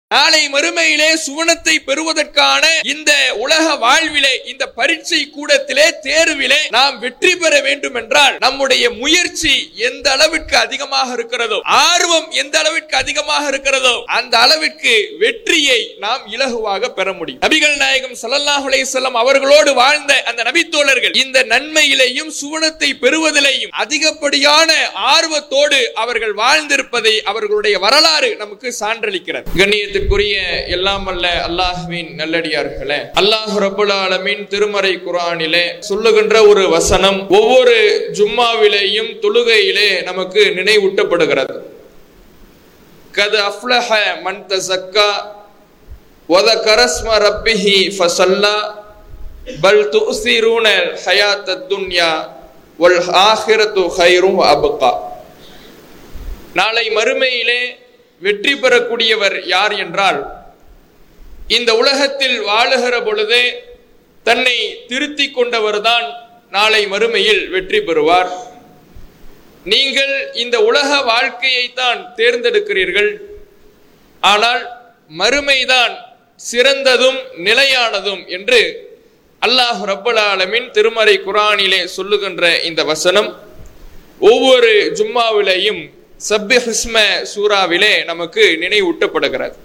நாளை மறுமையிலே சுவனத்தை பெறுவதற்கான இந்த உலக வாழ்விலே இந்த பரீட்சை கூடத்திலே தேர்விலே நாம் வெற்றி பெற வேண்டும் என்றால் நம்முடைய முயற்சி எந்த அளவிற்கு அதிகமாக இருக்கிறதோ ஆர்வம் எந்த அளவிற்கு அதிகமாக இருக்கிறதோ அந்த அளவிற்கு வெற்றியை நாம் இலகுவாக பெற முடியும் நபிகள் நாயகம் ஸல்லல்லாஹு அலைஹி வஸல்லம் அவர்களோடு வாழ்ந்த அந்த நபித்தோழர்கள் இந்த நன்மையிலேயும் சுவனத்தை பெறுவதிலேயும் அதிகப்படியான ஆர்வத்தோடு அவர்கள் வாழ்ந்திருப்பதை அவர்களுடைய வரலாறு நமக்கு சான்றளிக்கிறது கண்ணியத்திற்குரிய எல்லாம் அல்ல அல்லாஹ்வின் நல்லடியார்களே அல்லாஹ் ரபுல் ஆலமீன் திருமறை குரானிலே சொல்லுகின்ற ஒரு வசனம் ஒவ்வொரு ஜும்மாவிலேயும் தொழுகையிலே நமக்கு நினைவூட்டப்படுகிறது கது அஃப்லஹ மன் தஸக்கா وذكر اسم ربه فصلى بل تؤثرون الحياة الدنيا والآخرة خير وأبقى நாளை மறுமையிலே வெற்றி பெறக்கூடியவர் யார் என்றால் இந்த உலகத்தில் வாழுகிற பொழுதே தன்னை திருத்திக் கொண்டவர்தான் நாளை மறுமையில் வெற்றி பெறுவார் நீங்கள் இந்த உலக வாழ்க்கையை தான் தேர்ந்தெடுக்கிறீர்கள் ஆனால் மறுமைதான் சிறந்ததும் நிலையானதும் என்று அல்லாஹ் ரப்பல் ஆலமின் திருமறை குரானிலே சொல்லுகின்ற இந்த வசனம் ஒவ்வொரு ஜும்மாவிலேயும் சப்பி ஹிஸ்ம சூறாவிலே நமக்கு நினைவூட்டப்படுகிறது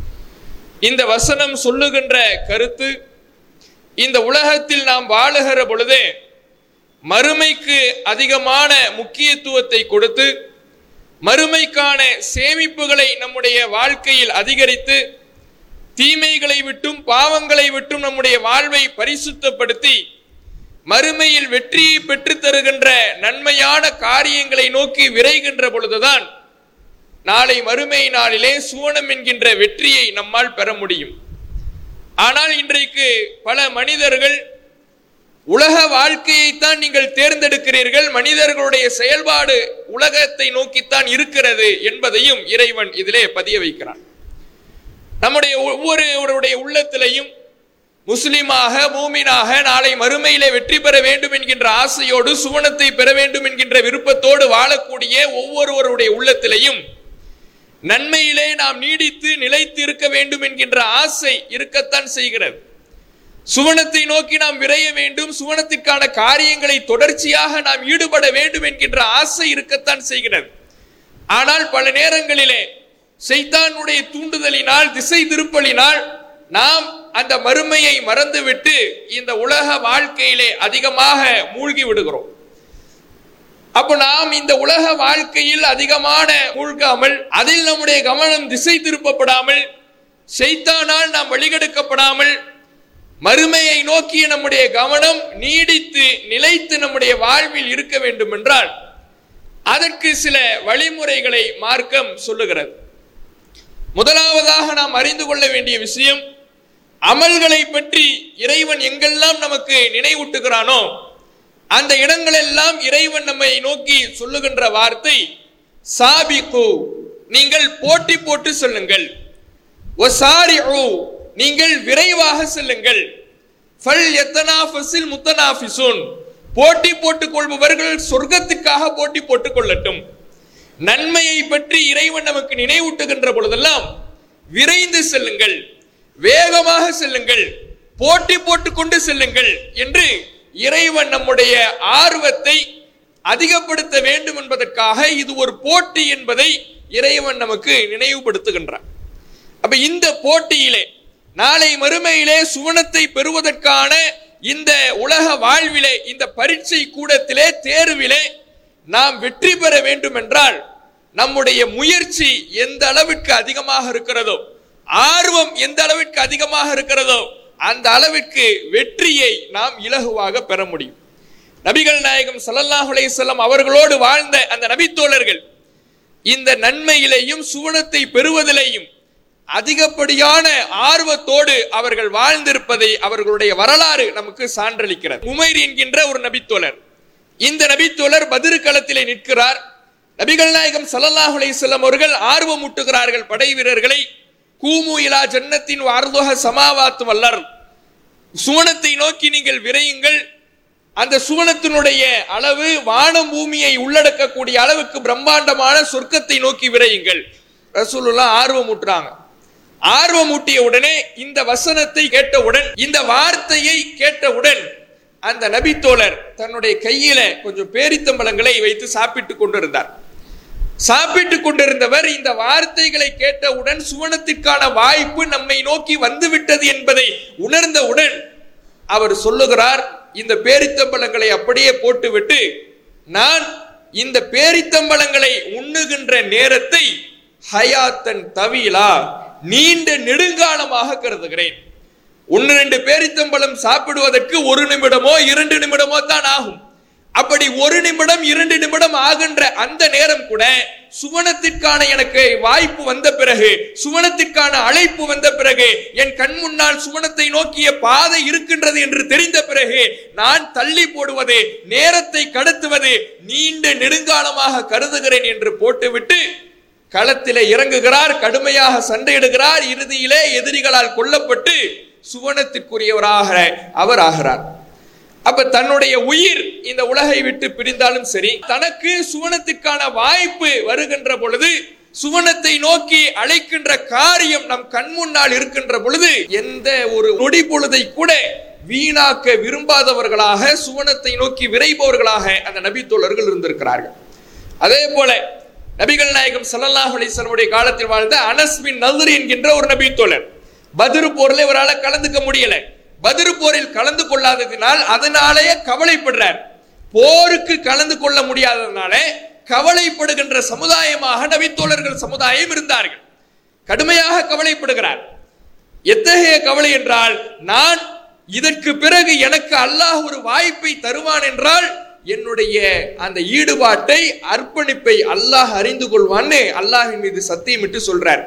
இந்த வசனம் சொல்லுகின்ற கருத்து இந்த உலகத்தில் நாம் வாழுகிற பொழுதே மறுமைக்கு அதிகமான முக்கியத்துவத்தை கொடுத்து மறுமைக்கான சேமிப்புகளை நம்முடைய வாழ்க்கையில் அதிகரித்து தீமைகளை விட்டும் பாவங்களை விட்டும் நம்முடைய வாழ்வை பரிசுத்தப்படுத்தி மறுமையில் வெற்றியை பெற்றுத் தருகின்ற நன்மையான காரியங்களை நோக்கி விரைகின்ற பொழுதுதான் நாளை மறுமை நாளிலே சுவனம் என்கின்ற வெற்றியை நம்மால் பெற முடியும் ஆனால் இன்றைக்கு பல மனிதர்கள் உலக வாழ்க்கையைத்தான் நீங்கள் தேர்ந்தெடுக்கிறீர்கள் மனிதர்களுடைய செயல்பாடு உலகத்தை நோக்கித்தான் இருக்கிறது என்பதையும் இறைவன் இதிலே பதிய வைக்கிறான் நம்முடைய ஒவ்வொருவருடைய உள்ளத்திலையும் முஸ்லிமாக மூமினாக நாளை மறுமையிலே வெற்றி பெற வேண்டும் என்கின்ற ஆசையோடு சுவனத்தை பெற வேண்டும் என்கின்ற விருப்பத்தோடு வாழக்கூடிய ஒவ்வொருவருடைய உள்ளத்திலையும் நன்மையிலே நாம் நீடித்து நிலைத்து இருக்க வேண்டும் என்கின்ற ஆசை இருக்கத்தான் செய்கிறது சுவனத்தை நோக்கி நாம் விரைய வேண்டும் சுவனத்திற்கான காரியங்களை தொடர்ச்சியாக நாம் ஈடுபட வேண்டும் என்கின்ற ஆசை இருக்கத்தான் செய்கிறது ஆனால் பல நேரங்களிலே செய்தானுடைய தூண்டுதலினால் திசை திருப்பலினால் நாம் அந்த மறுமையை மறந்துவிட்டு இந்த உலக வாழ்க்கையிலே அதிகமாக மூழ்கி விடுகிறோம் அப்போ நாம் இந்த உலக வாழ்க்கையில் அதிகமான மூழ்காமல் அதில் நம்முடைய கவனம் திசை திருப்பப்படாமல் செய்தானால் நாம் வழிகெடுக்கப்படாமல் மறுமையை நோக்கிய நம்முடைய கவனம் நீடித்து நிலைத்து நம்முடைய வாழ்வில் இருக்க வேண்டும் என்றால் அதற்கு சில வழிமுறைகளை மார்க்கம் சொல்லுகிறது முதலாவதாக நாம் அறிந்து கொள்ள வேண்டிய விஷயம் அமல்களை பற்றி இறைவன் எங்கெல்லாம் நமக்கு நினைவூட்டுகிறானோ அந்த இடங்களெல்லாம் இறைவன் நம்மை நோக்கி சொல்லுகின்ற வார்த்தை சாபிகு நீங்கள் போட்டி போட்டு சொல்லுங்கள் நீங்கள் விரைவாக செல்லுங்கள் ஃபல் எத்தனாஃபஸில் முத்தனாஃபிசூன் போட்டி போட்டுக் கொள்பவர்கள் சொர்க்கத்துக்காக போட்டி போட்டுக் கொள்ளட்டும் நன்மையை பற்றி இறைவன் நமக்கு நினைவூட்டுகின்ற பொழுதெல்லாம் விரைந்து செல்லுங்கள் வேகமாக செல்லுங்கள் போட்டி போட்டுக் கொண்டு செல்லுங்கள் என்று இறைவன் நம்முடைய ஆர்வத்தை அதிகப்படுத்த வேண்டும் என்பதற்காக இது ஒரு போட்டி என்பதை இறைவன் நமக்கு நினைவுபடுத்துகின்றான் அப்ப இந்த போட்டியிலே நாளை மறுமையிலே சுவனத்தை பெறுவதற்கான இந்த உலக வாழ்விலே இந்த பரீட்சை கூடத்திலே தேர்விலே நாம் வெற்றி பெற வேண்டும் என்றால் நம்முடைய முயற்சி எந்த அளவிற்கு அதிகமாக இருக்கிறதோ ஆர்வம் எந்த அளவிற்கு அதிகமாக இருக்கிறதோ அந்த அளவிற்கு வெற்றியை நாம் இலகுவாக பெற முடியும் நபிகள் நாயகம் ஸல்லல்லாஹு அலைஹி வஸல்லம் அவர்களோடு வாழ்ந்த அந்த நபித்தோழர்கள் இந்த நன்மையிலேயும் சுவனத்தை பெறுவதிலேயும் அதிகப்படியான ஆர்வத்தோடு அவர்கள் வாழ்ந்திருப்பதை அவர்களுடைய வரலாறு நமக்கு சான்றளிக்கிறது உமைர் என்கின்ற ஒரு நபித்தோழர் இந்த நபித்தோழர் பதிரு களத்திலே நிற்கிறார் நபிகள் நாயகம் ஸல்லல்லாஹு அலைஹி வஸல்லம் அவர்கள் ஆர்வம் ஊட்டுகிறார்கள் படை வீரர்களை கூமு இலா ஜன்னத்தின் அர்துஹ சமாவாத்து வல்லர் சுவனத்தை நோக்கி நீங்கள் விரையுங்கள் அந்த சுவனத்தினுடைய அளவு வானம் பூமியை உள்ளடக்கக்கூடிய அளவுக்கு பிரம்மாண்டமான சொர்க்கத்தை நோக்கி விரையுங்கள் ரசூலுல்லாஹ் ஆர்வம் ஊட்டுறாங்க ஆர்வமூட்டிய உடனே இந்த வசனத்தை கேட்டவுடன் இந்த வார்த்தையை கேட்டவுடன் அந்த நபித்தோழர் தன்னுடைய கையில கொஞ்சம் பேரித்தம்பளங்களை வைத்து சாப்பிட்டுக் கொண்டிருந்தார் சாப்பிட்டுக் கொண்டிருந்தவர் இந்த வார்த்தைகளை கேட்டவுடன் சுவனத்திற்கான வாய்ப்பு நம்மை நோக்கி வந்துவிட்டது என்பதை உணர்ந்தவுடன் அவர் சொல்லுகிறார் இந்த பேரித்தம்பளங்களை அப்படியே போட்டுவிட்டு நான் இந்த பேரித்தம்பளங்களை உண்ணுகின்ற நேரத்தை ஹயாத்தன் தவீலா நீண்ட நெடுங்காலமாக கருதுகிறேன் ஒன்னு ரெண்டு பேரித்தம்பளம் சாப்பிடுவதற்கு ஒரு நிமிடமோ இரண்டு நிமிடமோ தான் ஆகும் அப்படி ஒரு நிமிடம் இரண்டு நிமிடம் ஆகின்ற அந்த நேரம் கூட சுவனத்திற்கான எனக்கு வாய்ப்பு வந்த பிறகு சுவனத்திற்கான அழைப்பு வந்த பிறகு என் கண் முன்னால் சுவனத்தை நோக்கிய பாதை இருக்கின்றது என்று தெரிந்த பிறகு நான் தள்ளி போடுவது நேரத்தை கடத்துவது நீண்ட நெடுங்காலமாக கருதுகிறேன் என்று போட்டுவிட்டு களத்திலே இறங்குகிறார் கடுமையாக சண்டையிடுகிறார் இறுதியிலே எதிரிகளால் கொல்லப்பட்டு சுவனத்திற்குரியவராக அவர் ஆகிறார் அப்ப தன்னுடைய உயிர் இந்த உலகை விட்டு பிரிந்தாலும் சரி தனக்கு சுவனத்திற்கான வாய்ப்பு வருகின்ற பொழுது சுவனத்தை நோக்கி அழைக்கின்ற காரியம் நம் கண் முன்னால் இருக்கின்ற பொழுது எந்த ஒரு நொடி பொழுதை கூட வீணாக்க விரும்பாதவர்களாக சுவனத்தை நோக்கி விரைபவர்களாக அந்த நபித்தோழர்கள் இருந்திருக்கிறார்கள் அதே போல நபிகள் நாயகம் ஸல்லல்லாஹு அலைஹி வஸல்லமுடைய காலத்தில் வாழ்ந்த அனஸ் பின் நதுர் என்கின்ற ஒரு நபித்தோழர் பத்ரு போர்ல இவரால் கலந்துக்க முடியல பத்ரு போரில் கலந்து கொள்ளாததினால் அதனாலேயே கவலைப்படுறார் போருக்கு கலந்து கொள்ள முடியாததுனால கவலைப்படுகின்ற சமுதாயமாக நபித்தோழர்கள் சமுதாயம் இருந்தார்கள் கடுமையாக கவலைப்படுகிறார் எத்தகைய கவலை என்றால் நான் இதற்கு பிறகு எனக்கு அல்லாஹ் ஒரு வாய்ப்பை தருவான் என்றால் என்னுடைய அந்த ஈடுபாட்டை அர்ப்பணிப்பை அல்லாஹ் அறிந்து கொள்வான்னு அல்லாஹின் மீது சத்தியமிட்டு சொல்றார்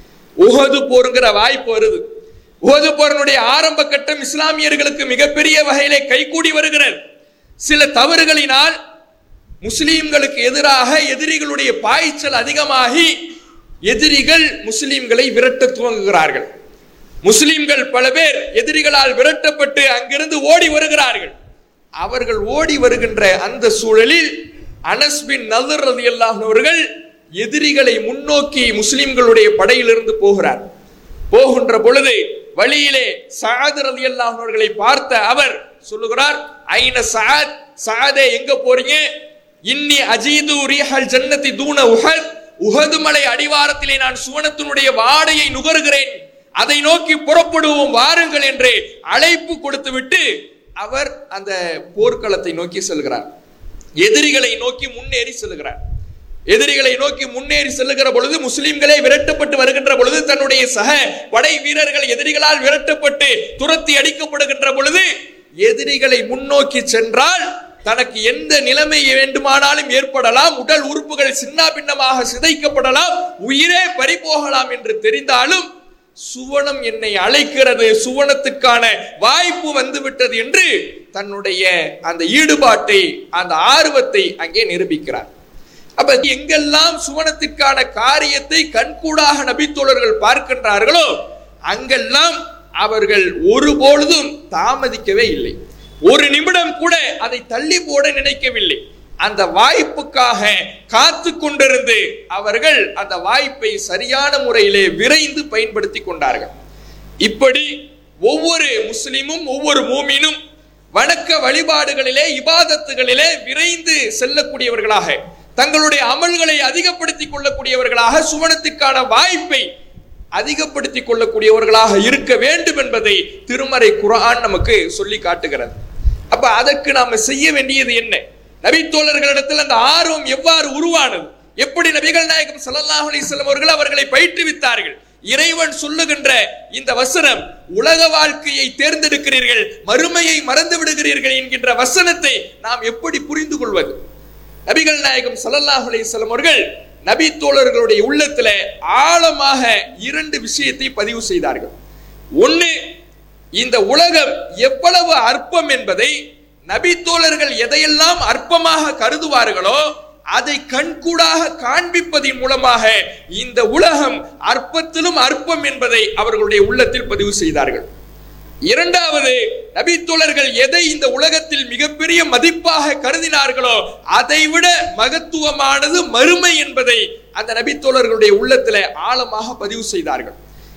உஹது போருங்கிற வாய்ப்பு வருது உஹது போரனுடைய ஆரம்ப கட்டம் இஸ்லாமியர்களுக்கு மிகப்பெரிய வகையிலே கைகூடி வருகிறது சில தவறுகளினால் முஸ்லிம்களுக்கு எதிராக எதிரிகளுடைய பாய்ச்சல் அதிகமாகி எதிரிகள் முஸ்லிம்களை விரட்ட துவங்குகிறார்கள் முஸ்லிம்கள் பல பேர் எதிரிகளால் விரட்டப்பட்டு அங்கிருந்து ஓடி வருகிறார்கள் அவர்கள் ஓடி வருகின்ற அந்த சூழலில் அனஸ் பின் நதர் ரலியல்லாஹு அவர்கள் எதிரிகளை முன்னோக்கி முஸ்லிம்களுடைய படையிலிருந்து போகிறார் போகின்ற பொழுது வழியிலே சஅத் ரலியல்லாஹு அவர்களை பார்த்த அவர் சொல்லுகிறார் ஐன சஅத் சஅதே எங்க போறீங்க இன்னி அஜீது ரீஹல் ஜன்னதி தூன உஹத் உஹது மலை அடிவாரத்திலே நான் சுவனத்தினுடைய வாடையை நுகருகிறேன் அதை நோக்கி புறப்படுவோம் வாருங்கள் என்று அழைப்பு கொடுத்து விட்டு அவர் அந்த போர்க்களத்தை நோக்கி செல்கிறார் எதிரிகளை நோக்கி முன்னேறி செல்கிறார் எதிரிகளை நோக்கி முன்னேறி செல்லுகிற பொழுது முஸ்லிம்களே விரட்டப்பட்டு வருகின்ற பொழுது தன்னுடைய சக படை வீரர்கள் எதிரிகளால் விரட்டப்பட்டு துரத்தி அடிக்கப்படுகின்ற பொழுது எதிரிகளை முன்னோக்கி சென்றால் தனக்கு எந்த நிலைமை வேண்டுமானாலும் ஏற்படலாம் உடல் உறுப்புகள் சின்ன பின்னமாக சிதைக்கப்படலாம் உயிரே பறிபோகலாம் என்று தெரிந்தாலும் சுவனம் என்னை அழைக்கிறது சுவனத்துக்கான வாய்ப்பு வந்துவிட்டது என்று தன்னுடைய அந்த ஈடுபாட்டை அந்த ஆர்வத்தை அங்கே நிரூபிக்கிறார் அப்ப எங்கெல்லாம் சுவனத்திற்கான காரியத்தை கண்கூடாக நபித்தோழர்கள் பார்க்கின்றார்களோ அங்கெல்லாம் அவர்கள் ஒருபொழுதும் தாமதிக்கவே இல்லை ஒரு நிமிடம் கூட அதை தள்ளி போட நினைக்கவில்லை அந்த வாய்ப்புக்காக காத்து கொண்டிருந்து அவர்கள் அந்த வாய்ப்பை சரியான முறையிலே விரைந்து பயன்படுத்தி கொண்டார்கள் இப்படி ஒவ்வொரு முஸ்லிமும் ஒவ்வொரு மூமினும் வணக்க வழிபாடுகளிலே இபாதத்துகளிலே விரைந்து செல்லக்கூடியவர்களாக தங்களுடைய அமல்களை அதிகப்படுத்திக் கொள்ளக்கூடியவர்களாக சுவனத்திற்கான வாய்ப்பை அதிகப்படுத்திக் கொள்ளக்கூடியவர்களாக இருக்க வேண்டும் என்பதை திருமறை குரான் நமக்கு சொல்லி காட்டுகிறது அப்ப அதற்கு நாம செய்ய வேண்டியது என்ன நபித்தோழர்களிடத்தில் அந்த ஆர்வம் எவ்வாறு உருவானது எப்படி நபிகள் நாயகம் ஸல்லல்லாஹு அலைஹி வஸல்லம் அவர்கள் அவர்களை பயிற்றுவித்தார்கள் இறைவன் சொல்லுகின்ற இந்த வசனம் உலக வாழ்க்கையை தேர்ந்தெடுக்கிறீர்கள் மறுமையை மறந்து விடுகிறீர்கள் என்கின்ற வசனத்தை நாம் எப்படி புரிந்து கொள்வது நபிகள் நாயகம் ஸல்லல்லாஹு அலைஹி வஸல்லம் அவர்கள் நபி தோழர்களுடைய உள்ளத்துல ஆழமாக இரண்டு விஷயத்தை பதிவு செய்தார்கள் ஒன்னு இந்த உலகம் எவ்வளவு அற்பம் என்பதை நபி தோழர்கள் எதையெல்லாம் அற்பமாக கருதுவார்களோ அதை கண்கூடாக காண்பிப்பதின் மூலமாக இந்த உலகம் அற்பத்திலும் அற்பம் என்பதை அவர்களுடைய உள்ளத்தில் பதிவு செய்தார்கள் இரண்டாவது நபித்தோழர்கள் எதை இந்த உலகத்தில் மிகப்பெரிய மதிப்பாக கருதினார்களோ அதைவிட மகத்துவமானது மறுமை என்பதை அந்த நபித்தோழர்களுடைய உள்ளத்தில் ஆழமாக பதிவு செய்தார்கள்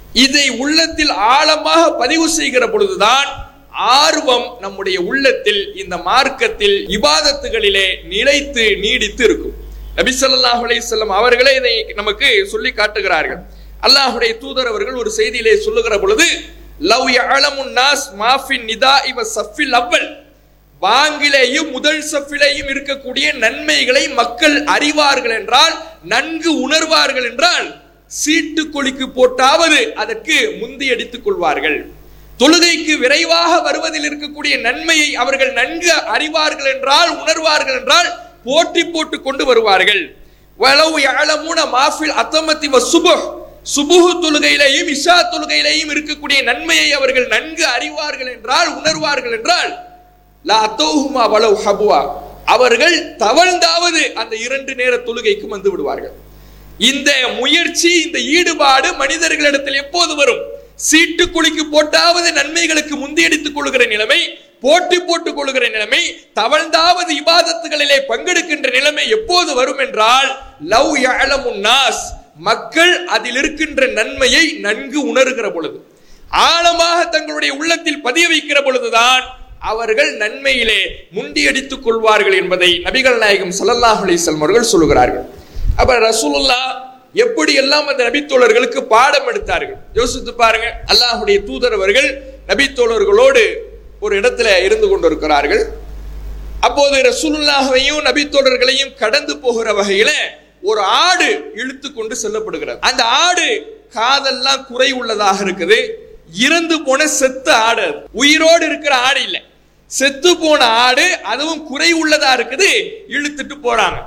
இதை உள்ளத்தில் ஆழமாக பதிவு செய்கிற பொழுதுதான் ஆர்வம் நம்முடைய உள்ளத்தில் இந்த மார்க்கத்தில் இபாதத்துகளிலே நிலைத்து நீடித்து இருக்கும் நபி ஸல்லல்லாஹு அலைஹி வஸல்லம் அவர்களே இதை நமக்கு சொல்லி காட்டுகிறார்கள் அல்லாஹ்வுடைய தூதர் அவர்கள் ஒரு செய்தியிலே சொல்லுகிற பொழுது லவ் யஅலமுன் நாஸ் மாஃபின் நிதா இவ சஃபில் அவ்வல் வாங்கிலேயும் முதல் சஃபிலேயும் இருக்கக்கூடிய நன்மைகளை மக்கள் அறிவார்கள் என்றால் நன்கு உணர்வார்கள் என்றால் சீட்டு கொலிக்கு போட்டாவது அதற்கு முந்தி அடித்துக் கொள்வார்கள் தொழுகைக்கு விரைவாக வருவதில் இருக்கக்கூடிய நன்மையை அவர்கள் நன்கு அறிவார்கள் என்றால் உணர்வார்கள் என்றால் போட்டி போட்டு கொண்டு வருவார்கள் வலவு யஅலமுன மாஃபில் அத்தமத்தி வ சுபஹ் சுபுஹு தொழுகையிலேயும் இஷா தொழுகையிலேயும் இருக்கக்கூடிய நன்மையை அவர்கள் நன்கு அறிவார்கள் என்றால் உணர்வார்கள் என்றால் லா அத்தௌஹுமா வலவ் ஹபுவா அவர்கள் தவழ்ந்தாவது அந்த இரண்டு நேர தொழுகைக்கு வந்து விடுவார்கள் இந்த முயற்சி இந்த ஈடுபாடு மனிதர்களிடத்தில் எப்போது வரும் சீட்டு குலுக்கி போட்டாவது நன்மைகளுக்கு முந்தியடித்துக் கொள்கிற நிலைமை போட்டி போட்டுக் கொள்கிற நிலைமை தவழ்ந்தாவது இபாதத்துகளிலே பங்கெடுக்கின்ற நிலைமை எப்போது வரும் என்றால் லவ் யஅலமுன் நாஸ் மக்கள் அதில் இருக்கின்ற நன்மையை நன்கு உணர்கிற பொழுது ஆழமாக தங்களுடைய உள்ளத்தில் பதிய வைக்கிற பொழுதுதான் அவர்கள் நன்மையிலே முண்டியடித்துக் கொள்வார்கள் என்பதை நபிகள் நாயகம் ஸல்லல்லாஹு அலைஹி வஸல்லம் அவர்கள் சொல்லுகிறார்கள் அப்ப ரசூலுல்லா எப்படி எல்லாம் அந்த நபித்தோழர்களுக்கு பாடம் எடுத்தார்கள் யோசித்து பாருங்க அல்லாஹ்வுடைய தூதர் அவர்கள் நபித்தோழர்களோடு ஒரு இடத்துல இருந்து கொண்டிருக்கிறார்கள் அப்போது ரசூலுல்லாஹையும் நபித்தோழர்களையும் கடந்து போகிற வகையில ஒரு ஆடு இழுத்து கொண்டு செல்லப்படுகிறது அந்த ஆடு காதெல்லாம் குறை உள்ளதாக இருக்குது இறந்து போன செத்த ஆடு அது. உயிரோடு இருக்கிற ஆடு இல்லை செத்து போன ஆடு அதுவும் குறை உள்ளதா இருக்குது இழுத்துட்டு போறாங்க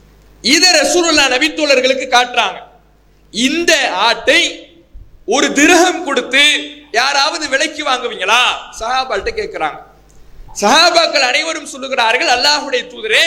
இத ரசூலுல்லா நபித்தோழர்களுக்கு காட்டுறாங்க இந்த ஆட்டை ஒரு திரகம் கொடுத்து யாராவது விலைக்கு வாங்குவீங்களா சஹாபால்ட்ட கேட்கிறாங்க சஹாபாக்கள் அனைவரும் சொல்லுகிறார்கள் அல்லாஹ்வுடைய தூதரே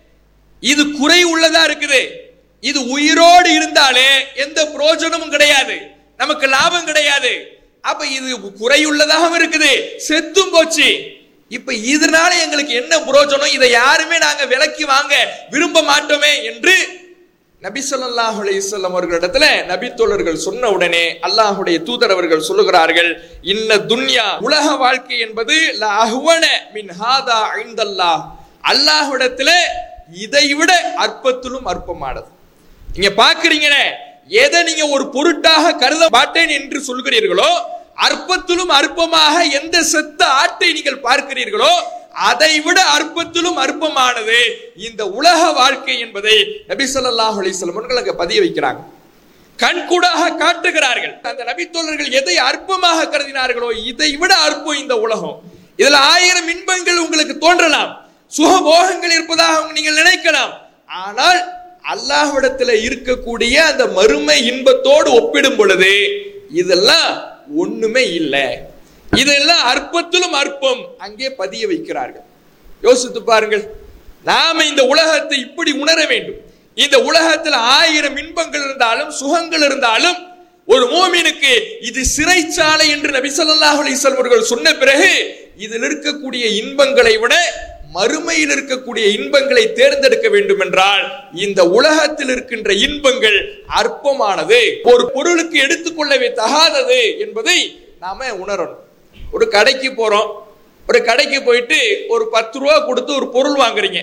இது குறை உள்ளதா இருக்குது இது உயிரோடு இருந்தாலே எந்த பிரயோஜனமும் கிடையாது நமக்கு லாபம் கிடையாது அப்ப இது குறையுள்ளதாகவும் இருக்குது செத்தும் போச்சு இப்ப இதனால எங்களுக்கு என்ன பிரயோஜனம் இதை யாருமே நாங்க விலைக்கு வாங்க விரும்ப மாட்டோமே என்று நபி ஸல்லல்லாஹு அலைஹி வஸல்லம் அவர்களிடத்துல நபி தோழர்கள் சொன்ன உடனே அல்லாஹ்வுடைய தூதர் அவர்கள் சொல்லுகிறார்கள் இன்ன துன்யா உலக வாழ்க்கை என்பது லஹ்வன மின் ஹாதா இந்தல்லாஹ் அல்லாஹ்விடத்துல இதை விட அற்பத்திலும் அற்பமானது நீங்க பாக்குறீங்களே எதை நீங்க ஒரு பொருட்டாக கருத மாட்டேன் என்று சொல்கிறீர்களோ அற்பத்திலும் அற்பமாக எந்த செத்த ஆட்டை நீங்கள் பார்க்கிறீர்களோ அதை விட அற்பத்திலும் அற்பமானது இந்த உலக வாழ்க்கை என்பதை நபி ஸல்லல்லாஹு அலைஹி வஸல்லம் அவர்கள் அங்க பதிய வைக்கிறாங்க கண்கூடாக காட்டுகிறார்கள் அந்த நபித்தோழர்கள் எதை அற்பமாக கருதினார்களோ இதை விட அற்பம் இந்த உலகம் இதுல ஆயிரம் இன்பங்கள் உங்களுக்கு தோன்றலாம் சுகபோகங்கள் இருப்பதாக நீங்கள் நினைக்கலாம் ஆனால் அல்லாஹ்விடத்துல இருக்கக்கூடிய அந்த மறுமை இன்பத்தோடு ஒப்பிடும் பொழுது இதெல்லாம் ஒண்ணுமே இல்லை இதெல்லாம் அற்பத்திலும் அற்பம் அங்கே பதிய வைக்கிறார்கள் யோசித்து பாருங்கள் நாம இந்த உலகத்தை இப்படி உணர வேண்டும் இந்த உலகத்தில் ஆயிரம் இன்பங்கள் இருந்தாலும் சுகங்கள் இருந்தாலும் ஒரு மோமினுக்கு இது சிறைச்சாலை என்று நபி ஸல்லல்லாஹு அலைஹி வஸல்லம் அவர்கள் சொன்ன பிறகு இதில் இருக்கக்கூடிய இன்பங்களை விட மறுமையில் இருக்கக்கூடிய இன்பங்களை தேர்ந்தெடுக்க வேண்டும் என்றால் இந்த உலகத்தில் இருக்கின்ற இன்பங்கள் அற்பமானது ஒரு பொருளுக்கு எடுத்துக்கொள்ளவே தகாதது என்பதை நாம உணரணும் ஒரு கடைக்கு போறோம் ஒரு கடைக்கு போயிட்டு ஒரு பத்து ரூபா கொடுத்து ஒரு பொருள் வாங்குறீங்க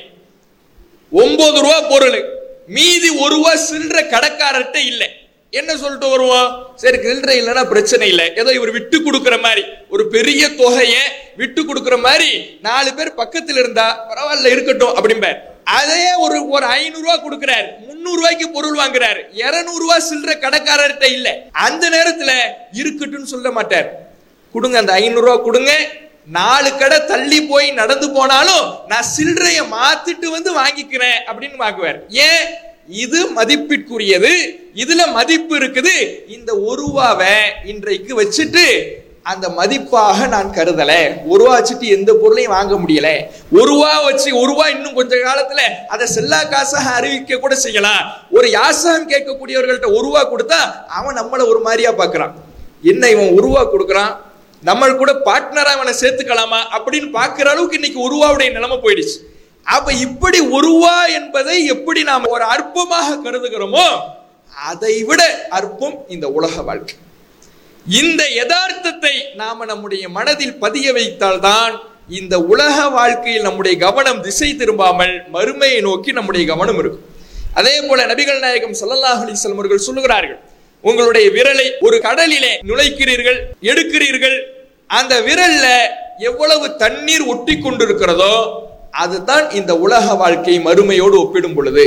ஒன்பது ரூபா பொருள் மீதி ஒரு ரூபா சில்லற கடைக்காரர்கிட்ட இல்லை என்ன சொல்லிட்டு வருவோம் சரி சில்லறை இல்லைன்னா பிரச்சனை இல்லை ஏதோ இவர் விட்டு கொடுக்கிற மாதிரி ஒரு பெரிய தொகையை விட்டு கொடுக்கிற மாதிரி நாலு பேர் பக்கத்துல இருந்தா பரவாயில்ல இருக்கட்டும் அப்படிம்பார் அதே ஒரு ஒரு ஐநூறு ரூபாய் கொடுக்கிறார் முந்நூறு ரூபாய்க்கு பொருள் வாங்குறாரு இருநூறு ரூபாய் சில்லற கடைக்காரர்கிட்ட இல்ல அந்த நேரத்துல இருக்கட்டும்னு சொல்ல மாட்டார் கொடுங்க அந்த ஐநூறு ரூபாய் கொடுங்க நாலு கடை தள்ளி போய் நடந்து போனாலும் நான் சில்லறைய மாத்திட்டு வந்து வாங்கிக்கிறேன் அப்படின்னு வாங்குவார் ஏன் இது மதிப்பிற்குரியது இதுல மதிப்பு இருக்குது இந்த ஒரு ரூபாவை இன்றைக்கு வச்சுட்டு அந்த மதிப்பாக நான் கருதல ஒரு ரூபா வச்சுட்டு எந்த பொருளையும் வாங்க முடியல ஒரு ரூபா வச்சு ஒரு ரூபா இன்னும் கொஞ்ச காலத்துல அதை செல்லா காசாக அறிவிக்க கூட செய்யலாம் ஒரு யாசகம் கேட்கக்கூடியவர்கள்ட்ட ஒரு ரூபா கொடுத்தா அவன் நம்மள ஒரு மாதிரியா பாக்குறான் என்ன இவன் ஒரு ரூபா கொடுக்குறான் நம்ம கூட பார்ட்னரா அவனை சேர்த்துக்கலாமா அப்படின்னு பார்க்கிற அளவுக்கு இன்னைக்கு ஒரு ரூபாவுடைய நிலைமை போயிடுச்சு அப்ப இப்படி ஒரு ரூபா என்பதை எப்படி நாம் ஒரு அற்பமாக கருதுகிறோமோ அதை விட அற்பம் இந்த உலக வாழ்க்கை இந்த யதார்த்தத்தை நாம நம்முடைய மனதில் பதிய வைத்தால்தான் இந்த உலக வாழ்க்கையில் நம்முடைய கவனம் திசை திரும்பாமல் மறுமையை நோக்கி நம்முடைய கவனம் இருக்கும் அதே போல நபிகள் நாயகம் ஸல்லல்லாஹு அலைஹி வஸல்லம் அவர்கள் சொல்லுகிறார்கள் உங்களுடைய விரலை ஒரு கடலிலே நுழைக்கிறீர்கள் எடுக்கிறீர்கள் அந்த விரல்ல எவ்வளவு தண்ணீர் ஒட்டி கொண்டிருக்கிறதோ அதுதான் இந்த உலக வாழ்க்கை மறுமையோடு ஒப்பிடும் பொழுது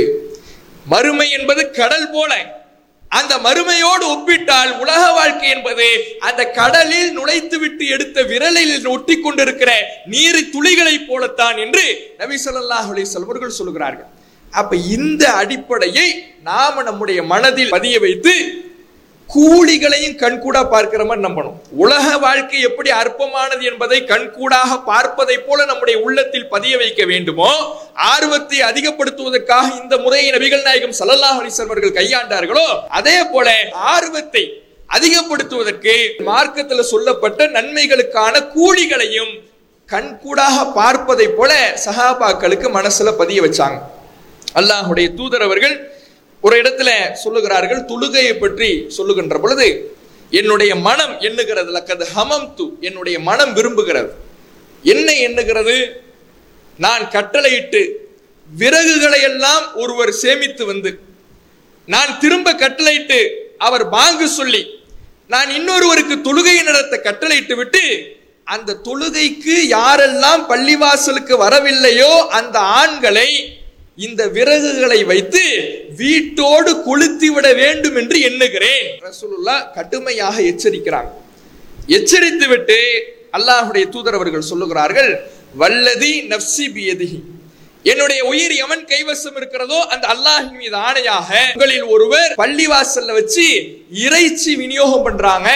மறுமை என்பது கடல் போல அந்த மறுமையோடு ஒப்பிட்டால் உலக வாழ்க்கை என்பது அந்த கடலில் நுழைத்து விட்டு எடுத்த விரலில் ஒட்டி கொண்டிருக்கிற நீர் துளிகளைப் போலத்தான் என்று நபி ஸல்லல்லாஹு அலைஹி வஸல்லம் அவர்கள் சொல்கிறார்கள் அப்ப இந்த அடிப்படையை நாம நம்முடைய மனதில் பதிய வைத்து கூலிகளையும் கண்கூடா பார்க்கிற மாதிரி நம்பணும் உலக வாழ்க்கை எப்படி அற்பமானது என்பதை கண்கூடாக பார்ப்பதை போல நம்முடைய உள்ளத்தில் பதிய வைக்க வேண்டுமோ ஆர்வத்தை அதிகப்படுத்துவதற்காக இந்த முறையை நபிகள் நாயகம் ஸல்லல்லாஹு அலைஹி வஸல்லம் அவர்கள் கையாண்டார்களோ அதே போல ஆர்வத்தை அதிகப்படுத்துவதற்கு மார்க்கத்தில் சொல்லப்பட்ட நன்மைகளுக்கான கூலிகளையும் கண்கூடாக பார்ப்பதை போல சஹாபாக்களுக்கு மனசுல பதிய வச்சாங்க அல்லாஹுடைய தூதர் அவர்கள் ஒரு இடத்துல சொல்லுகிறார்கள் தொழுகையை பற்றி சொல்லுகின்ற பொழுது என்னுடைய மனம் எண்ணுகிறது லக்கது ஹமம் து என்னுடைய மனம் விரும்புகிறது என்ன எண்ணுகிறது நான் கட்டளையிட்டு விறகுகளை எல்லாம் ஒருவர் சேமித்து வந்து நான் திரும்ப கட்டளையிட்டு அவர் பாங்கு சொல்லி நான் இன்னொருவருக்கு தொழுகை நடத்த கட்டளையிட்டு விட்டு அந்த தொழுகைக்கு யாரெல்லாம் பள்ளிவாசலுக்கு வரவில்லையோ அந்த ஆண்களை இந்த விறகுகளை வைத்து வீட்டோடு கொளுத்தி விட வேண்டும் என்று எண்ணுகிறேன் ரசூலுல்லா கடுமையாக எச்சரிக்கிறாங்க எச்சரித்து விட்டு அல்லாஹுடைய தூதர் அவர்கள் சொல்லுகிறார்கள் வல்லதி நப்சி பியதிஹி என்னுடைய உயிர் எவன் கைவசம் இருக்கிறதோ அந்த அல்லாஹின் மீது ஆணையாக உங்களில் ஒருவர் பள்ளிவாசல்ல வச்சு இறைச்சி விநியோகம் பண்றாங்க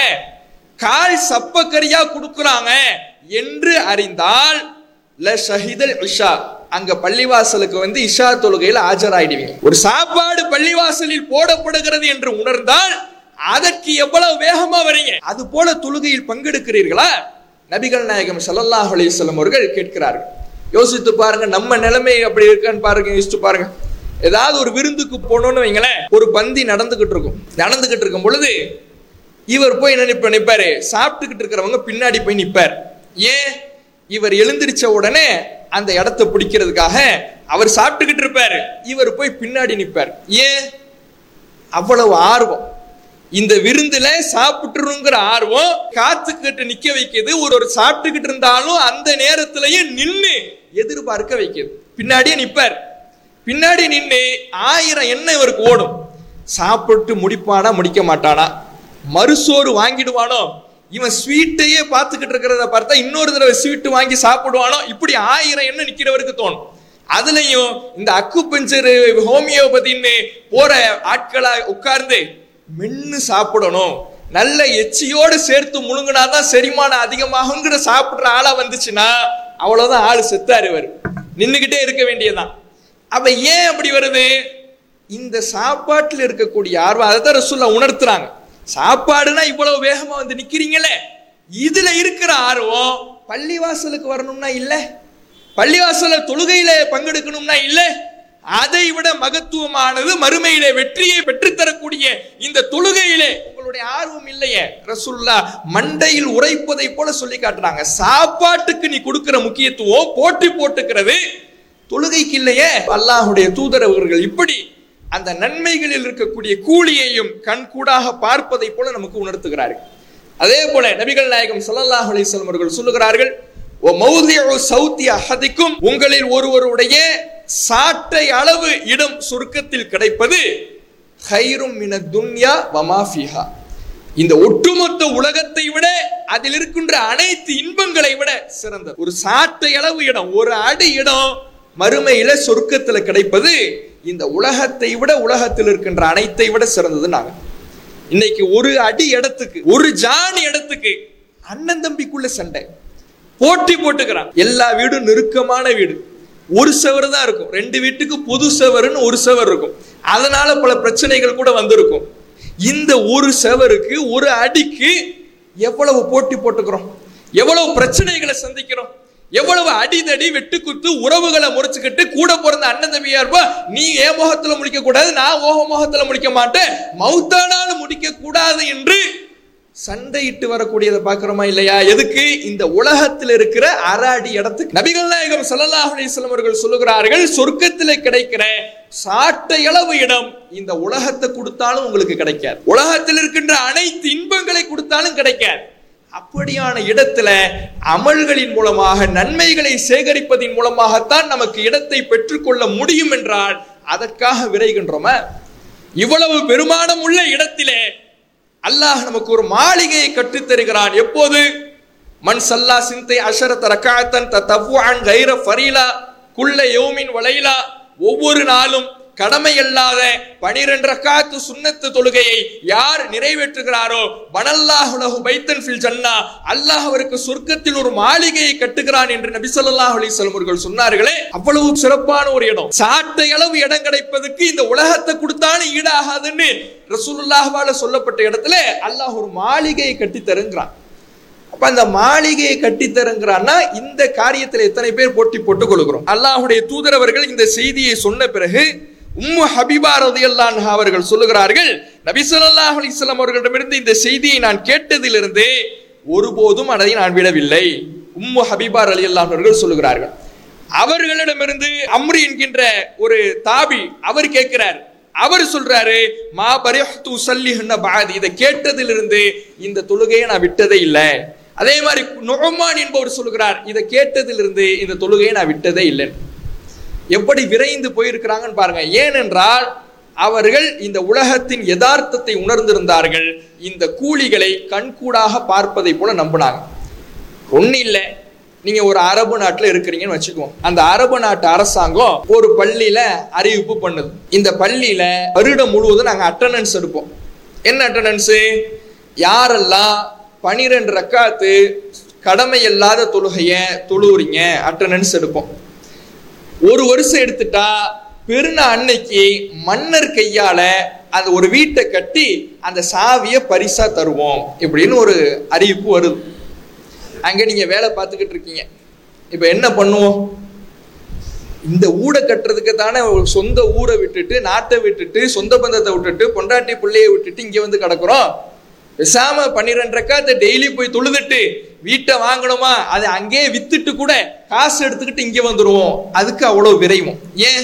கால் சப்பக்கரியா கொடுக்கறாங்க என்று அறிந்தால் ல ஷஹிதல் இஷா அங்க பள்ளிவாசலுக்கு வந்து இஷா தொழுகையில் ஆஜராயிடுவீங்க ஒரு சாப்பாடு பள்ளிவாசலில் போடப்படுகிறது என்று உணர்ந்தால் அதற்கு எவ்வளவு வேகமா வரீங்க அது போல தொழுகையில் பங்கெடுக்கிறீர்களா நபிகள் நாயகம் ஸல்லல்லாஹு அலைஹி வஸல்லம் அவர்கள் கேட்கிறார்கள் யோசித்து பாருங்க நம்ம நிலைமை அப்படி இருக்கான்னு பாருங்க யோசிச்சு பாருங்க ஏதாவது ஒரு விருந்துக்கு போனோம்னு வைங்களேன் ஒரு பந்தி நடந்துகிட்டு இருக்கும் நடந்துகிட்டு இருக்கும் பொழுது இவர் போய் என்ன நிப்ப நிப்பாரு சாப்பிட்டுக்கிட்டு இருக்கிறவங்க பின்னாடி போய் நிப்பார் ஏன் இவர் எழுந்திருச்ச உடனே அந்த இடத்தை பிடிக்கிறதுக்காக அவர் சாப்பிட்டுக்கிட்டு இருப்பாரு இவர் போய் பின்னாடி நிப்பார் ஏன் அவ்வளவு ஆர்வம் இந்த விருந்துல சாப்பிட்டுருங்கிற ஆர்வம் காத்துக்கிட்டு நிக்க வைக்குது ஒரு ஒரு சாப்பிட்டுக்கிட்டு இருந்தாலும் அந்த நேரத்திலயும் நின்னு எதிர்பார்க்க வைக்குது பின்னாடியே நிப்பார் பின்னாடி நின்று ஆயிரம் எண்ணெய் இவருக்கு ஓடும் சாப்பிட்டு முடிப்பானா முடிக்க மாட்டானா மறுசோறு வாங்கிடுவானோ இவன் ஸ்வீட்டையே பார்த்துக்கிட்டு இருக்கிறத பார்த்தா இன்னொரு தடவை ஸ்வீட் வாங்கி சாப்பிடுவானோ இப்படி ஆயிரம் எண்ணெய் நிக்கிறவருக்கு தோணும் அதுலயும் இந்த அக்கு பஞ்சர் ஹோமியோபதின்னு போற ஆட்களா உட்கார்ந்து மென்னு சாப்பிடணும் நல்ல எச்சியோடு சேர்த்து முழுங்கினாதான் செரிமானம் அதிகமாகுங்கிற சாப்பிடுற ஆளா வந்துச்சுன்னா அவ்வளவுதான் ஆளு செத்தாரு இவர் நின்னுகிட்டே இருக்க வேண்டியதுதான் அப்ப ஏன் அப்படி வருது இந்த சாப்பாட்டில் இருக்கக்கூடிய ஆர்வம் அதை தான் ரசூல்லா உணர்த்துறாங்க சாப்பாடுனா இவ்வளவு வேகமா வந்து நிக்கிறீங்களே இதுல இருக்கிற ஆர்வம் பள்ளிவாசலுக்கு வரணும்னா இல்ல பள்ளிவாசல தொழுகையில பங்கெடுக்கணும்னா இல்ல அதை விட மகத்துவமானது மறுமையிலே வெற்றியை பெற்றுத்தரக்கூடிய இந்த தொழுகையிலே உங்களுடைய ஆர்வம் இல்லையே ரசூல்லா மண்டையில் உரைப்பதை போல சொல்லி காட்டுறாங்க சாப்பாட்டுக்கு நீ கொடுக்கிற முக்கியத்துவம் போட்டி போட்டுக்கிறது தொழுகைக்கு இல்லையே அல்லாஹுடைய தூதர் அவர்கள் இப்படி அந்த நன்மைகளில் இருக்கக்கூடிய கூலியையும் கண்கூடாக பார்ப்பதை போல நமக்கு உணர்த்துகிறார்கள் அதே போல நபிகள் நாயகம் ஸல்லல்லாஹு அலைஹி வஸல்லம் அவர்கள் சொல்லுகிறார்கள் ஓ மௌதிஉ சௌத்தி அஹதிக்கும் உங்களில் ஒருவருடைய சாட்டை அளவு இடம் சொர்க்கத்தில் கிடைப்பது ஹைரும் மின துன்யா வமா ஃபீஹா இந்த ஒட்டுமொத்த உலகத்தை விட அதில் இருக்கின்ற அனைத்து இன்பங்களை விட சிறந்தது ஒரு சாட்டை அளவு இடம் ஒரு அடி இடம் மறுமையில சொர்க்கத்துல கிடைப்பது இந்த உலகத்தை விட உலகத்தில் இருக்கின்ற அனைத்தை விட சிறந்தது நாங்க இன்னைக்கு ஒரு அடி இடத்துக்கு ஒரு ஜான் இடத்துக்கு அண்ணன் தம்பிக்குள்ள சண்டை போட்டி போட்டுக்கிறான் எல்லா வீடும் நெருக்கமான வீடு ஒரு செவர் தான் இருக்கும் ரெண்டு வீட்டுக்கு பொது செவருன்னு ஒரு செவர் இருக்கும் அதனால பல பிரச்சனைகள் கூட வந்திருக்கும் இந்த ஒரு செவருக்கு ஒரு அடிக்கு எவ்வளவு போட்டி போட்டுக்கிறோம் எவ்வளவு பிரச்சனைகளை சந்திக்கிறோம் எவ்வளவு அடிதடி வெட்டுக்குத்து உறவுகளை முறைச்சுக்கிட்டு கூட பிறந்த அண்ணன் தம்பியா இருப்பா நீ ஏன் முகத்துல முடிக்க கூடாது நான் ஓக முகத்துல முடிக்க மாட்டேன் மௌத்தானாலும் முடிக்க கூடாது என்று சண்டையிட்டு வரக்கூடியதை பார்க்கிறோமா இல்லையா எதுக்கு இந்த உலகத்தில் இருக்கிற அரை அடி இடத்துக்கு நபிகள் நாயகம் ஸல்லல்லாஹு அலைஹி வஸல்லம் அவர்கள் சொல்லுகிறார்கள் சொர்க்கத்திலே கிடைக்கிற சாட்டை அளவு இடம் இந்த உலகத்தை கொடுத்தாலும் உங்களுக்கு கிடைக்காது உலகத்தில் இருக்கின்ற அனைத்து இன்பங்களை கொடுத்தாலும் கிடைக்காது அப்படியான இடத்துல அமல்களின் மூலமாக நன்மைகளை சேகரிப்பதின் மூலமாகத்தான் நமக்கு இடத்தை பெற்றுக்கொள்ள முடியும் என்றால் அதற்காக விரைகின்றோமா இவ்வளவு பெருமானம் உள்ள இடத்திலே அல்லாஹ் நமக்கு ஒரு மாளிகையை கற்றுத் தருகிறான் எப்போது மன் சல்லா சிந்தை அஷரத் ரக்காத்தன் தவ்வான் கைர ஃபரீலா குள்ள யோமின் வளைலா ஒவ்வொரு நாளும் கடமை அல்லாத பனிரெண்டு ரக்காத்து சுன்னத்து தொழுகையை யார் நிறைவேற்றுகிறாரோ பனல்லாஹுலஹு பைத்தன் ஃபில் ஜன்னா அல்லாஹ் அவருக்கு சொர்க்கத்தில் ஒரு மாளிகையை கட்டுகிறான் என்று நபி ஸல்லல்லாஹு அலைஹி வஸல்லம் அவர்கள் சொன்னார்களே அவ்வளவு சிறப்பான ஒரு இடம் சாட்டை அளவு இடம் கிடைப்பதற்கு இந்த உலகத்தை கொடுத்தாலும் ஈடாகாதுன்னு ரசூலுல்லாஹ்வால சொல்லப்பட்ட இடத்துல அல்லாஹ் ஒரு மாளிகையை கட்டி தருங்கிறான் அப்ப அந்த மாளிகையை கட்டி தருங்கிறான்னா இந்த காரியத்தில் எத்தனை பேர் போட்டி போட்டுக் கொள்கிறோம் அல்லாஹுடைய தூதரவர்கள் இந்த செய்தியை சொன்ன பிறகு உம்மு ஹபீபா ரதியல்லான் அவர்கள் சொல்லுகிறார்கள் நபி ஸல்லல்லாஹு அலைஹி வஸல்லம் அவர்களிடமிருந்து இந்த செய்தியை நான் கேட்டதிலிருந்து ஒருபோதும் அதை நான் விடவில்லை உம்மு ஹபீபா ரலியல்லாஹு அவர்கள் சொல்லுகிறார்கள் அவர்களிடமிருந்து அம்ரி என்கின்ற ஒரு தாபி அவர் கேட்கிறார் அவர் சொல்றாரு மா பரிஹ்து சல்லிஹுன்ன பாதி இதை கேட்டதிலிருந்து இந்த தொழுகையை நான் விட்டதே இல்லை அதே மாதிரி நுகமான் என்பவர் சொல்லுகிறார் இதை கேட்டதிலிருந்து இந்த தொழுகையை நான் விட்டதே இல்லை எப்படி விரைந்து போயிருக்கிறாங்கன்னு பாருங்க ஏனென்றால் அவர்கள் இந்த உலகத்தின் யதார்த்தத்தை உணர்ந்திருந்தார்கள் இந்த கூலிகளை கண்கூடாக பார்ப்பதை போல நம்பினாங்க ஒன்றும் இல்லை நீங்க ஒரு அரபு நாட்டில் இருக்கிறீங்கன்னு வச்சுக்குவோம் அந்த அரபு நாட்டு அரசாங்கம் ஒரு பள்ளியில அறிவிப்பு பண்ணுது இந்த பள்ளியில வருடம் முழுவதும் நாங்க அட்டண்டன்ஸ் எடுப்போம் என்ன அட்டண்டன்ஸ் யாரெல்லாம் பனிரெண்டு ரக்காத்து கடமை இல்லாத தொழுகைய தொழுவுறீங்க அட்டண்டன்ஸ் எடுப்போம் ஒரு வருஷம் எடுத்துட்டா பெருநா அன்னைக்கு மன்னர் கையால அந்த ஒரு வீட்டை கட்டி அந்த சாவியை பரிசா தருவோம் இப்படின்னு ஒரு அறிவிப்பு வருது அங்க நீங்க வேலை பார்த்துக்கிட்டு இருக்கீங்க இப்ப என்ன பண்ணுவோம் இந்த ஊரை கட்டுறதுக்கு தானே ஒரு சொந்த ஊரை விட்டுட்டு நாட்டை விட்டுட்டு சொந்த பந்தத்தை விட்டுட்டு பொண்டாட்டி பிள்ளையை விட்டுட்டு இங்க வந்து கிடக்குறோம் பேசாம பன்னிரெண்டு ரக்காத்தை டெய்லி போய் தொழுதுட்டு வீட்டை வாங்கணுமா அதை அங்கேயே வித்துட்டு கூட காசு எடுத்துக்கிட்டு இங்க வந்துருவோம் அதுக்கு அவ்வளவு விரைவும் ஏன்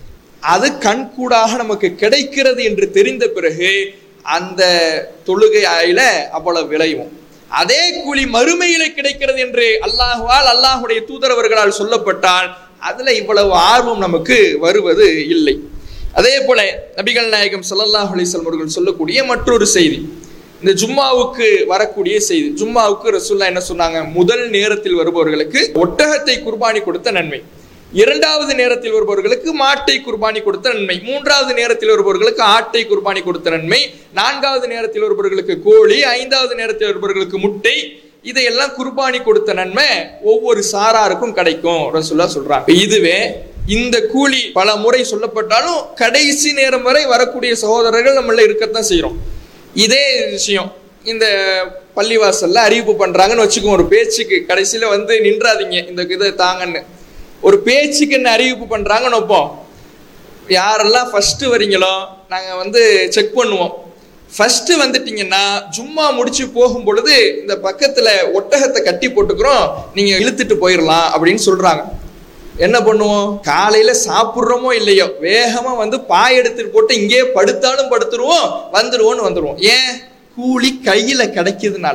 அது கண்கூடாக நமக்கு கிடைக்கிறது என்று தெரிந்த பிறகு அந்த தொழுகையில அவ்வளவு விளையும் அதே கூலி மறுமையில கிடைக்கிறது என்று அல்லாஹுவால் அல்லாஹுடைய தூதரவர்களால் சொல்லப்பட்டால் அதுல இவ்வளவு ஆர்வம் நமக்கு வருவது இல்லை அதே போல நபிகள் நாயகம் ஸல்லல்லாஹு அலைஹி வஸல்லம் அவர்கள் சொல்லக்கூடிய மற்றொரு செய்தி இந்த ஜும்மாவுக்கு வரக்கூடிய செய்தி ஜும்மாவுக்கு ரசூல்லா என்ன சொன்னாங்க முதல் நேரத்தில் வருபவர்களுக்கு ஒட்டகத்தை குர்பானி கொடுத்த நன்மை இரண்டாவது நேரத்தில் வருபவர்களுக்கு மாட்டை குர்பானி கொடுத்த நன்மை மூன்றாவது நேரத்தில் வருபவர்களுக்கு ஆட்டை குர்பானி கொடுத்த நன்மை நான்காவது நேரத்தில் வருபவர்களுக்கு கோழி ஐந்தாவது நேரத்தில் வருபவர்களுக்கு முட்டை இதையெல்லாம் குர்பானி கொடுத்த நன்மை ஒவ்வொரு சாராருக்கும் கிடைக்கும் ரசூல்லா சொல்றாங்க இதுவே இந்த கூலி பல முறை சொல்லப்பட்டாலும் கடைசி நேரம் வரை வரக்கூடிய சகோதரர்கள் நம்மள இருக்கத்தான் செய்யறோம் இதே விஷயம் இந்த பள்ளிவாசல்ல அறிவிப்பு பண்றாங்கன்னு வச்சுக்கோங்க ஒரு பேச்சுக்கு கடைசியில வந்து நின்றாதீங்க இந்த இதை தாங்கன்னு ஒரு பேச்சுக்கு என்ன அறிவிப்பு பண்றாங்கன்னு வைப்போம் யாரெல்லாம் ஃபர்ஸ்ட் வரீங்களோ நாங்க வந்து செக் பண்ணுவோம் ஃபர்ஸ்ட் வந்துட்டீங்கன்னா ஜும்மா முடிச்சு போகும் பொழுது இந்த பக்கத்துல ஒட்டகத்தை கட்டி போட்டுக்கிறோம் நீங்க இழுத்துட்டு போயிடலாம் அப்படின்னு சொல்றாங்க என்ன பண்ணுவோம் காலையில சாப்பிட்றோமோ இல்லையோ வேகமா வந்து பாய் எடுத்துட்டு போட்டு இங்கேயே படுத்தாலும் படுத்துருவோம் வந்துருவோம்னு வந்துருவோம் ஏன் கூலி கையில கிடைக்கிறதுனால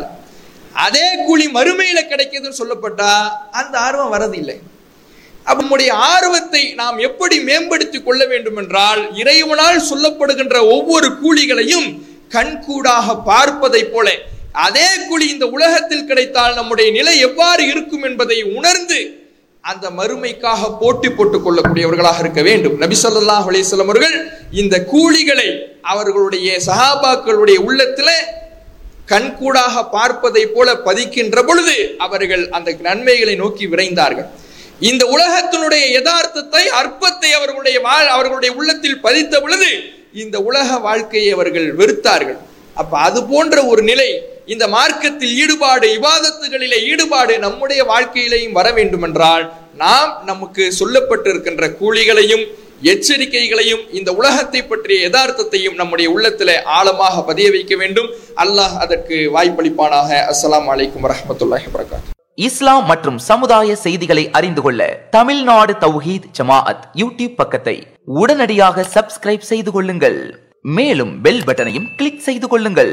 அதே கூலி மறுமையில கிடைக்குதுன்னு சொல்லப்பட்டா அந்த ஆர்வம் வரது இல்லை அப்ப நம்முடைய ஆர்வத்தை நாம் எப்படி மேம்படுத்திக் கொள்ள வேண்டும் என்றால் இறைவனால் சொல்லப்படுகின்ற ஒவ்வொரு கூலிகளையும் கண்கூடாக பார்ப்பதை போல அதே கூலி இந்த உலகத்தில் கிடைத்தால் நம்முடைய நிலை எவ்வாறு இருக்கும் என்பதை உணர்ந்து அந்த மறுமைக்காக போட்டி போட்டுக் கொள்ளக்கூடியவர்களாக இருக்க வேண்டும் நபி ஸல்லல்லாஹு அலைஹி வஸல்லம் அவர்கள் இந்த கூலிகளை அவர்களுடைய சஹாபாக்களுடைய உள்ளத்துல கண்கூடாக பார்ப்பதை போல பதிக்கின்ற பொழுது அவர்கள் அந்த நன்மைகளை நோக்கி விரைந்தார்கள் இந்த உலகத்தினுடைய யதார்த்தத்தை அற்பத்தை அவர்களுடைய வாழ் அவர்களுடைய உள்ளத்தில் பதித்த பொழுது இந்த உலக வாழ்க்கையை அவர்கள் வெறுத்தார்கள் அப்ப அது போன்ற ஒரு நிலை இந்த மார்க்கத்தில் ஈடுபாடு இவாதத்துகளிலே ஈடுபாடு நம்முடைய வாழ்க்கையிலையும் வர வேண்டும் என்றால் நாம் நமக்கு சொல்லப்பட்டிருக்கின்ற கூலிகளையும் எச்சரிக்கைகளையும் இந்த உலகத்தை பற்றிய யதார்த்தத்தையும் நம்முடைய உள்ளத்திலே ஆழமாக பதிய வைக்க வேண்டும் அல்லாஹ் அதற்கு வாய்ப்பளிப்பானாக அஸ்ஸலாமு அலைக்கும் வரஹ்மத்துல்லாஹி வபரகாத்துஹு இஸ்லாம் மற்றும் சமுதாய செய்திகளை அறிந்து கொள்ள தமிழ்நாடு தௌஹீத் ஜமாஅத் யூடியூப் பக்கத்தை உடனடியாக சப்ஸ்கிரைப் செய்து கொள்ளுங்கள் மேலும் பெல் பட்டனையும் கிளிக் செய்து கொள்ளுங்கள்